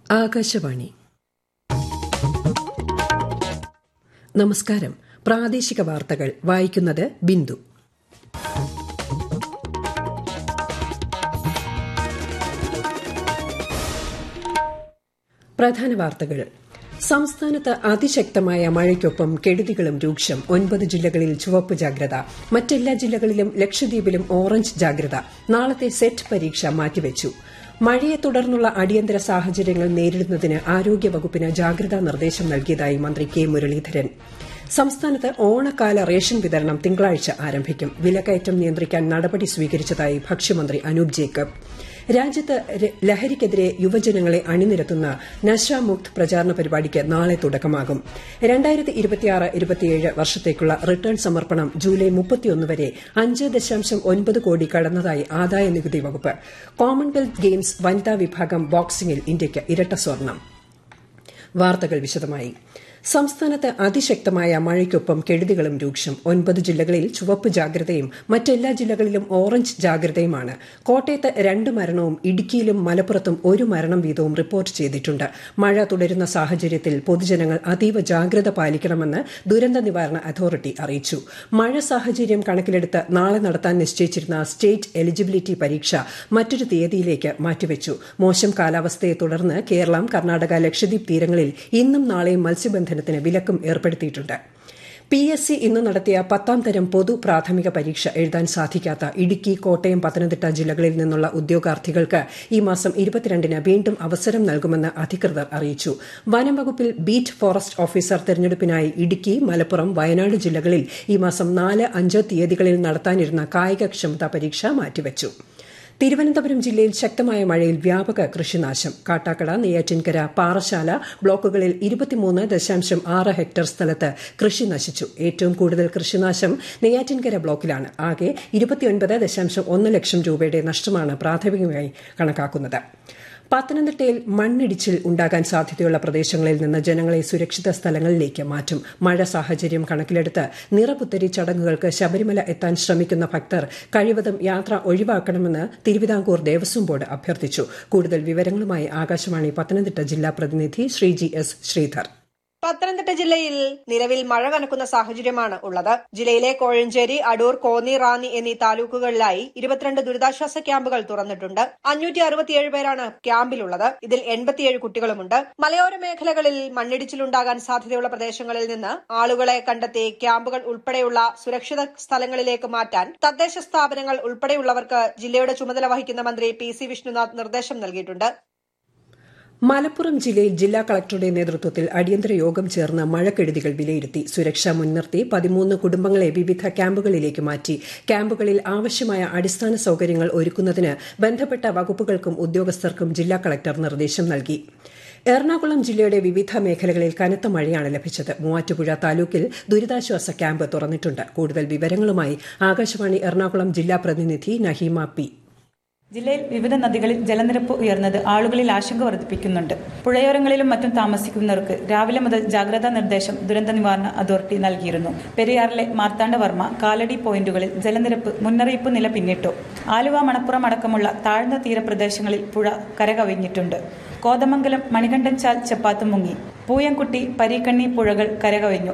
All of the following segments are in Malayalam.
ആകാശവാണി നമസ്കാരം പ്രാദേശിക വാർത്തകൾ വായിക്കുന്നത് ബിന്ദു പ്രധാന വാർത്തകൾ സംസ്ഥാനത്ത് അതിശക്തമായ മഴയ്ക്കൊപ്പം കെടുതികളും രൂക്ഷം ഒൻപത് ജില്ലകളിൽ ചുവപ്പ് ജാഗ്രത മറ്റെല്ലാ ജില്ലകളിലും ലക്ഷദ്വീപിലും ഓറഞ്ച് ജാഗ്രത നാളത്തെ സെറ്റ് പരീക്ഷ മാറ്റിവച്ചു മഴയെ തുടർന്നുള്ള അടിയന്തര സാഹചര്യങ്ങൾ നേരിടുന്നതിന് ആരോഗ്യവകുപ്പിന് ജാഗ്രതാ നിർദ്ദേശം നൽകിയതായി മന്ത്രി കെ മുരളീധരൻ സംസ്ഥാനത്ത് ഓണക്കാല റേഷൻ വിതരണം തിങ്കളാഴ്ച ആരംഭിക്കും വിലക്കയറ്റം നിയന്ത്രിക്കാൻ നടപടി സ്വീകരിച്ചതായി ഭക്ഷ്യമന്ത്രി അനൂപ് ജേക്കബ് രാജ്യത്ത് ലഹരിക്കെതിരെ യുവജനങ്ങളെ അണിനിരത്തുന്ന നശാമുക്ത് പ്രചാരണ പരിപാടിക്ക് നാളെ തുടക്കമാകും വർഷത്തേക്കുള്ള റിട്ടേൺ സമർപ്പണം ജൂലൈ മുപ്പത്തിയൊന്ന് വരെ അഞ്ച് ദശാംശം ഒൻപത് കോടി കടന്നതായി ആദായ നികുതി വകുപ്പ് കോമൺവെൽത്ത് ഗെയിംസ് വനിതാ വിഭാഗം ബോക്സിംഗിൽ ഇന്ത്യയ്ക്ക് ഇരട്ട സ്വർണം വാർത്തകൾ വിശദമായി സംസ്ഥാനത്ത് അതിശക്തമായ മഴയ്ക്കൊപ്പം കെടുതികളും രൂക്ഷം ഒൻപത് ജില്ലകളിൽ ചുവപ്പ് ജാഗ്രതയും മറ്റെല്ലാ ജില്ലകളിലും ഓറഞ്ച് ജാഗ്രതയുമാണ് കോട്ടയത്ത് രണ്ട് മരണവും ഇടുക്കിയിലും മലപ്പുറത്തും ഒരു മരണം വീതവും റിപ്പോർട്ട് ചെയ്തിട്ടുണ്ട് മഴ തുടരുന്ന സാഹചര്യത്തിൽ പൊതുജനങ്ങൾ അതീവ ജാഗ്രത പാലിക്കണമെന്ന് ദുരന്ത നിവാരണ അതോറിറ്റി അറിയിച്ചു മഴ സാഹചര്യം കണക്കിലെടുത്ത് നാളെ നടത്താൻ നിശ്ചയിച്ചിരുന്ന സ്റ്റേറ്റ് എലിജിബിലിറ്റി പരീക്ഷ മറ്റൊരു തീയതിയിലേക്ക് മാറ്റിവച്ചു മോശം കാലാവസ്ഥയെ തുടർന്ന് കേരളം കർണാടക ലക്ഷദ്വീപ് തീരങ്ങളിൽ ഇന്നും നാളെയും മത്സ്യബന്ധനം ബന്ധനത്തിന് വിലക്കും ഏർപ്പെടുത്തിയിട്ടുണ്ട് പി എസ് സി ഇന്ന് നടത്തിയ പത്താം തരം പൊതു പ്രാഥമിക പരീക്ഷ എഴുതാൻ സാധിക്കാത്ത ഇടുക്കി കോട്ടയം പത്തനംതിട്ട ജില്ലകളിൽ നിന്നുള്ള ഉദ്യോഗാർത്ഥികൾക്ക് ഈ മാസം ഇരുപത്തിരണ്ടിന് വീണ്ടും അവസരം നൽകുമെന്ന് അധികൃതർ അറിയിച്ചു വനം വകുപ്പിൽ ബീറ്റ് ഫോറസ്റ്റ് ഓഫീസർ തെരഞ്ഞെടുപ്പിനായി ഇടുക്കി മലപ്പുറം വയനാട് ജില്ലകളിൽ ഈ മാസം നാല് അഞ്ച് തീയതികളിൽ നടത്താനിരുന്ന കായികക്ഷമതാ പരീക്ഷ മാറ്റിവച്ചു തിരുവനന്തപുരം ജില്ലയിൽ ശക്തമായ മഴയിൽ വ്യാപക കൃഷിനാശം കാട്ടാക്കട നെയ്യാറ്റിൻകര പാറശാല ബ്ലോക്കുകളിൽ ഇരുപത്തിമൂന്ന് ദശാംശം ആറ് ഹെക്ടർ സ്ഥലത്ത് കൃഷി നശിച്ചു ഏറ്റവും കൂടുതൽ കൃഷിനാശം നെയ്യാറ്റിൻകര ബ്ലോക്കിലാണ് ആകെ ഇരുപത്തിയൊൻപത് ദശാംശം ഒന്ന് ലക്ഷം രൂപയുടെ നഷ്ടമാണ് പ്രാഥമികമായി കണക്കാക്കുന്നത് പത്തനംതിട്ടയിൽ മണ്ണിടിച്ചിൽ ഉണ്ടാകാൻ സാധ്യതയുള്ള പ്രദേശങ്ങളിൽ നിന്ന് ജനങ്ങളെ സുരക്ഷിത സ്ഥലങ്ങളിലേക്ക് മാറ്റും മഴ സാഹചര്യം കണക്കിലെടുത്ത് നിറപുത്തരി ചടങ്ങുകൾക്ക് ശബരിമല എത്താൻ ശ്രമിക്കുന്ന ഭക്തർ കഴിവതും യാത്ര ഒഴിവാക്കണമെന്ന് തിരുവിതാംകൂർ ദേവസ്വം ബോർഡ് അഭ്യർത്ഥിച്ചു കൂടുതൽ വിവരങ്ങളുമായി ആകാശവാണി പത്തനംതിട്ട ജില്ലാ പ്രതിനിധി ശ്രീജി എസ് ശ്രീധർ പത്തനംതിട്ട ജില്ലയിൽ നിലവിൽ മഴ കനക്കുന്ന സാഹചര്യമാണ് ഉള്ളത് ജില്ലയിലെ കോഴഞ്ചേരി അടൂർ കോന്നി റാന്നി എന്നീ താലൂക്കുകളിലായി ഇരുപത്തിരണ്ട് ദുരിതാശ്വാസ ക്യാമ്പുകൾ തുറന്നിട്ടുണ്ട് അഞ്ഞൂറ്റി അറുപത്തിയേഴ് പേരാണ് ക്യാമ്പിലുള്ളത് ഇതിൽ എൺപത്തിയേഴ് കുട്ടികളുമുണ്ട് മലയോര മേഖലകളിൽ മണ്ണിടിച്ചിലുണ്ടാകാൻ സാധ്യതയുള്ള പ്രദേശങ്ങളിൽ നിന്ന് ആളുകളെ കണ്ടെത്തി ക്യാമ്പുകൾ ഉൾപ്പെടെയുള്ള സുരക്ഷിത സ്ഥലങ്ങളിലേക്ക് മാറ്റാൻ തദ്ദേശ സ്ഥാപനങ്ങൾ ഉൾപ്പെടെയുള്ളവർക്ക് ജില്ലയുടെ ചുമതല വഹിക്കുന്ന മന്ത്രി പി സി വിഷ്ണുനാഥ് നിർദ്ദേശം നൽകിയിട്ടുണ്ട് മലപ്പുറം ജില്ലയിൽ ജില്ലാ കളക്ടറുടെ നേതൃത്വത്തിൽ അടിയന്തര യോഗം ചേർന്ന് മഴക്കെടുതികൾ വിലയിരുത്തി സുരക്ഷ മുൻനിർത്തി പതിമൂന്ന് കുടുംബങ്ങളെ വിവിധ ക്യാമ്പുകളിലേക്ക് മാറ്റി ക്യാമ്പുകളിൽ ആവശ്യമായ അടിസ്ഥാന സൌകര്യങ്ങൾ ഒരുക്കുന്നതിന് ബന്ധപ്പെട്ട വകുപ്പുകൾക്കും ഉദ്യോഗസ്ഥർക്കും ജില്ലാ കളക്ടർ നിർദ്ദേശം നൽകി എറണാകുളം ജില്ലയുടെ വിവിധ മേഖലകളിൽ കനത്ത മഴയാണ് ലഭിച്ചത് മൂവാറ്റുപുഴ താലൂക്കിൽ ദുരിതാശ്വാസ ക്യാമ്പ് തുറന്നിട്ടുണ്ട് കൂടുതൽ വിവരങ്ങളുമായി ആകാശവാണി എറണാകുളം ജില്ലാ പ്രതിനിധി നഹീമ പി ജില്ലയിൽ വിവിധ നദികളിൽ ജലനിരപ്പ് ഉയർന്നത് ആളുകളിൽ ആശങ്ക വർദ്ധിപ്പിക്കുന്നുണ്ട് പുഴയോരങ്ങളിലും മറ്റും താമസിക്കുന്നവർക്ക് രാവിലെ മുതൽ ജാഗ്രതാ നിർദ്ദേശം ദുരന്ത നിവാരണ അതോറിറ്റി നൽകിയിരുന്നു പെരിയാറിലെ മാർത്താണ്ഡവർമ്മ കാലടി പോയിന്റുകളിൽ ജലനിരപ്പ് മുന്നറിയിപ്പ് നില പിന്നിട്ടു ആലുവ മണപ്പുറം അടക്കമുള്ള താഴ്ന്ന തീരപ്രദേശങ്ങളിൽ പുഴ കരകവിഞ്ഞിട്ടുണ്ട് കോതമംഗലം മണികണ്ഠൻചാൽ ചെപ്പാത്ത് മുങ്ങി പൂയംകുട്ടി പരീക്കണ്ണി പുഴകൾ കരകവിഞ്ഞു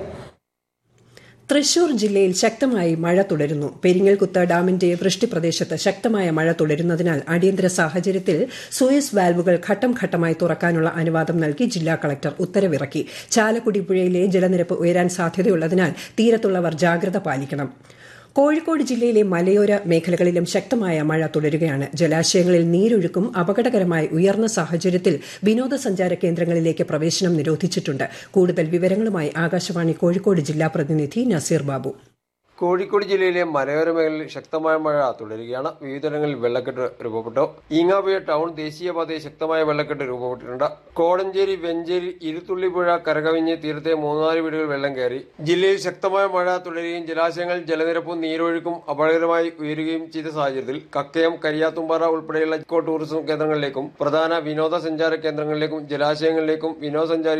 തൃശൂർ ജില്ലയിൽ ശക്തമായി മഴ തുടരുന്നു പെരിങ്ങൽകുത്ത് ഡാമിന്റെ വൃഷ്ടിപ്രദേശത്ത് ശക്തമായ മഴ തുടരുന്നതിനാൽ അടിയന്തര സാഹചര്യത്തിൽ സൂയസ് വാൽവുകൾ ഘട്ടം ഘട്ടമായി തുറക്കാനുള്ള അനുവാദം നൽകി ജില്ലാ കളക്ടർ ഉത്തരവിറക്കി ചാലക്കുടി പുഴയിലെ ജലനിരപ്പ് ഉയരാൻ സാധ്യതയുള്ളതിനാൽ തീരത്തുള്ളവർ ജാഗ്രത പാലിക്കണം കോഴിക്കോട് ജില്ലയിലെ മലയോര മേഖലകളിലും ശക്തമായ മഴ തുടരുകയാണ് ജലാശയങ്ങളിൽ നീരൊഴുക്കും അപകടകരമായി ഉയർന്ന സാഹചര്യത്തിൽ വിനോദസഞ്ചാര കേന്ദ്രങ്ങളിലേക്ക് പ്രവേശനം നിരോധിച്ചിട്ടുണ്ട് കൂടുതൽ വിവരങ്ങളുമായി ആകാശവാണി കോഴിക്കോട് ജില്ലാ പ്രതിനിധി നസീർ ബാബു കോഴിക്കോട് ജില്ലയിലെ മലയോര മേഖലയിൽ ശക്തമായ മഴ തുടരുകയാണ് വിവിധയിടങ്ങളിൽ വെള്ളക്കെട്ട് രൂപപ്പെട്ടു ഈങ്ങാപുഴ ടൗൺ ദേശീയപാതയിൽ ശക്തമായ വെള്ളക്കെട്ട് രൂപപ്പെട്ടിട്ടുണ്ട് കോടഞ്ചേരി വെഞ്ചേരി ഇരുത്തുള്ളിപ്പുഴ കരകവിഞ്ഞ് തീരത്തെ മൂന്നാല് വീടുകൾ വെള്ളം കയറി ജില്ലയിൽ ശക്തമായ മഴ തുടരുകയും ജലാശയങ്ങൾ ജലനിരപ്പും നീരൊഴുക്കും അപകടകരമായി ഉയരുകയും ചെയ്ത സാഹചര്യത്തിൽ കക്കയം കരിയാത്തുംപാറ ഉൾപ്പെടെയുള്ള ഇക്കോ ടൂറിസം കേന്ദ്രങ്ങളിലേക്കും പ്രധാന വിനോദസഞ്ചാര കേന്ദ്രങ്ങളിലേക്കും ജലാശയങ്ങളിലേക്കും വിനോദസഞ്ചാരി